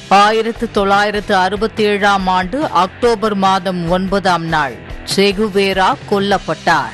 ஆயிரத்து தொள்ளாயிரத்து அறுபத்தி ஏழாம் ஆண்டு அக்டோபர் மாதம் ஒன்பதாம் நாள் செகுவேரா கொல்லப்பட்டார்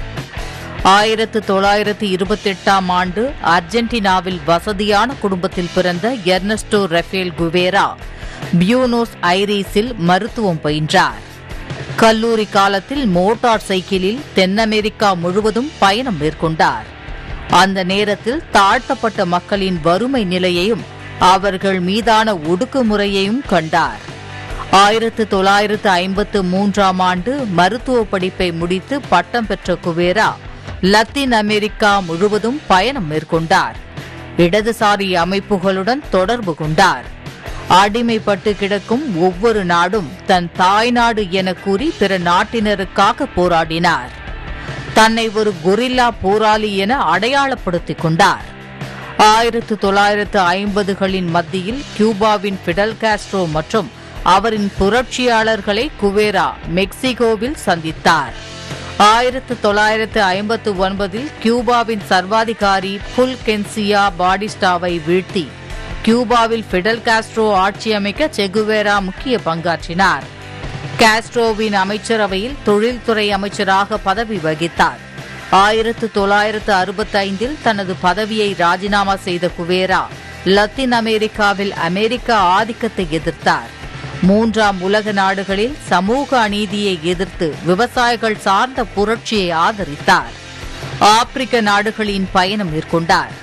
ஆயிரத்து தொள்ளாயிரத்து இருபத்தெட்டாம் ஆண்டு அர்ஜென்டினாவில் வசதியான குடும்பத்தில் பிறந்த எர்னஸ்டோ ரஃபேல் குவேரா பியூனோஸ் ஐரீஸில் மருத்துவம் பயின்றார் கல்லூரி காலத்தில் மோட்டார் சைக்கிளில் தென் அமெரிக்கா முழுவதும் பயணம் மேற்கொண்டார் அந்த நேரத்தில் தாழ்த்தப்பட்ட மக்களின் வறுமை நிலையையும் அவர்கள் மீதான ஒடுக்குமுறையையும் கண்டார் ஆயிரத்து தொள்ளாயிரத்து ஐம்பத்து மூன்றாம் ஆண்டு மருத்துவ படிப்பை முடித்து பட்டம் பெற்ற குவேரா லத்தீன் அமெரிக்கா முழுவதும் பயணம் மேற்கொண்டார் இடதுசாரி அமைப்புகளுடன் தொடர்பு கொண்டார் அடிமைப்பட்டு கிடக்கும் ஒவ்வொரு நாடும் தன் தாய்நாடு என கூறி பிற நாட்டினருக்காக போராடினார் தன்னை ஒரு கொரில்லா போராளி என அடையாளப்படுத்திக் கொண்டார் ஆயிரத்து தொள்ளாயிரத்து ஐம்பதுகளின் மத்தியில் கியூபாவின் பிடல் காஸ்ட்ரோ மற்றும் அவரின் புரட்சியாளர்களை குவேரா மெக்சிகோவில் சந்தித்தார் ஆயிரத்து தொள்ளாயிரத்து ஐம்பத்து ஒன்பதில் கியூபாவின் சர்வாதிகாரி புல் கென்சியா பாடிஸ்டாவை வீழ்த்தி கியூபாவில் பிடல் காஸ்ட்ரோ ஆட்சி அமைக்க செகுவேரா முக்கிய பங்காற்றினார் காஸ்ட்ரோவின் அமைச்சரவையில் தொழில்துறை அமைச்சராக பதவி வகித்தார் ஆயிரத்து தொள்ளாயிரத்து அறுபத்தைந்தில் தனது பதவியை ராஜினாமா செய்த குவேரா லத்தீன் அமெரிக்காவில் அமெரிக்க ஆதிக்கத்தை எதிர்த்தார் மூன்றாம் உலக நாடுகளில் சமூக அநீதியை எதிர்த்து விவசாயிகள் சார்ந்த புரட்சியை ஆதரித்தார் ஆப்பிரிக்க நாடுகளின் பயணம் மேற்கொண்டார்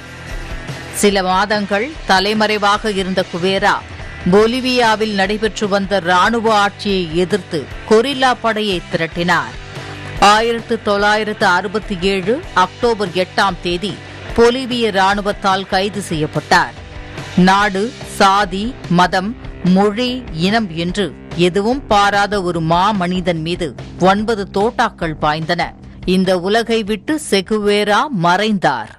சில மாதங்கள் தலைமறைவாக இருந்த குவேரா பொலிவியாவில் நடைபெற்று வந்த ராணுவ ஆட்சியை எதிர்த்து கொரில்லா படையை திரட்டினார் ஆயிரத்து தொள்ளாயிரத்து அறுபத்தி ஏழு அக்டோபர் எட்டாம் தேதி பொலிவிய ராணுவத்தால் கைது செய்யப்பட்டார் நாடு சாதி மதம் மொழி இனம் என்று எதுவும் பாராத ஒரு மாமனிதன் மீது ஒன்பது தோட்டாக்கள் பாய்ந்தன இந்த உலகை விட்டு செகுவேரா மறைந்தார்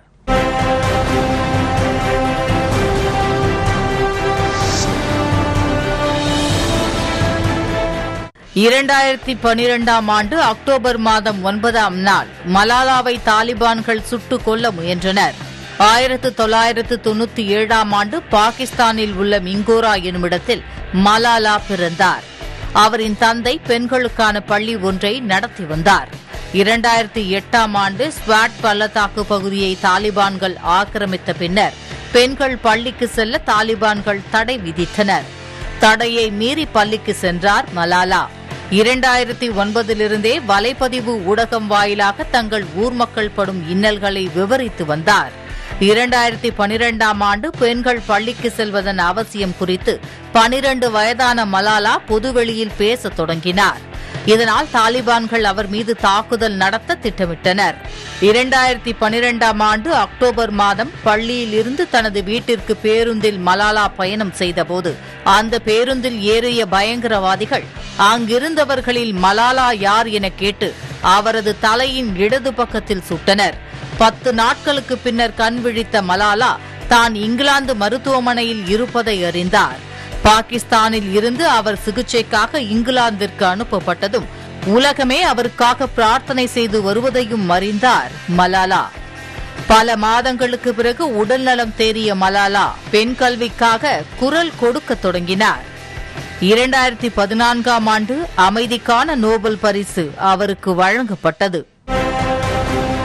இரண்டாயிரத்தி பனிரெண்டாம் ஆண்டு அக்டோபர் மாதம் ஒன்பதாம் நாள் மலாலாவை தாலிபான்கள் சுட்டுக் கொல்ல முயன்றனர் ஆயிரத்து தொள்ளாயிரத்து தொண்ணூத்தி ஏழாம் ஆண்டு பாகிஸ்தானில் உள்ள மிங்கோரா என்னுமிடத்தில் மலாலா பிறந்தார் அவரின் தந்தை பெண்களுக்கான பள்ளி ஒன்றை நடத்தி வந்தார் இரண்டாயிரத்தி எட்டாம் ஆண்டு ஸ்வாட் பள்ளத்தாக்கு பகுதியை தாலிபான்கள் ஆக்கிரமித்த பின்னர் பெண்கள் பள்ளிக்கு செல்ல தாலிபான்கள் தடை விதித்தனர் தடையை மீறி பள்ளிக்கு சென்றார் மலாலா இரண்டாயிரத்தி ஒன்பதிலிருந்தே வலைப்பதிவு ஊடகம் வாயிலாக தங்கள் ஊர் மக்கள் படும் இன்னல்களை விவரித்து வந்தார் இரண்டாயிரத்தி பனிரெண்டாம் ஆண்டு பெண்கள் பள்ளிக்கு செல்வதன் அவசியம் குறித்து பனிரண்டு வயதான மலாலா பொதுவெளியில் பேசத் தொடங்கினார் இதனால் தாலிபான்கள் அவர் மீது தாக்குதல் நடத்த திட்டமிட்டனர் இரண்டாயிரத்தி பனிரெண்டாம் ஆண்டு அக்டோபர் மாதம் பள்ளியில் இருந்து தனது வீட்டிற்கு பேருந்தில் மலாலா பயணம் செய்தபோது அந்த பேருந்தில் ஏறிய பயங்கரவாதிகள் அங்கிருந்தவர்களில் மலாலா யார் என கேட்டு அவரது தலையின் இடது பக்கத்தில் சுட்டனர் பத்து நாட்களுக்கு பின்னர் கண் விழித்த மலாலா தான் இங்கிலாந்து மருத்துவமனையில் இருப்பதை அறிந்தார் பாகிஸ்தானில் இருந்து அவர் சிகிச்சைக்காக இங்கிலாந்திற்கு அனுப்பப்பட்டதும் உலகமே அவருக்காக பிரார்த்தனை செய்து வருவதையும் அறிந்தார் மலாலா பல மாதங்களுக்கு பிறகு உடல்நலம் தேறிய மலாலா பெண் கல்விக்காக குரல் கொடுக்கத் தொடங்கினார் இரண்டாயிரத்தி பதினான்காம் ஆண்டு அமைதிக்கான நோபல் பரிசு அவருக்கு வழங்கப்பட்டது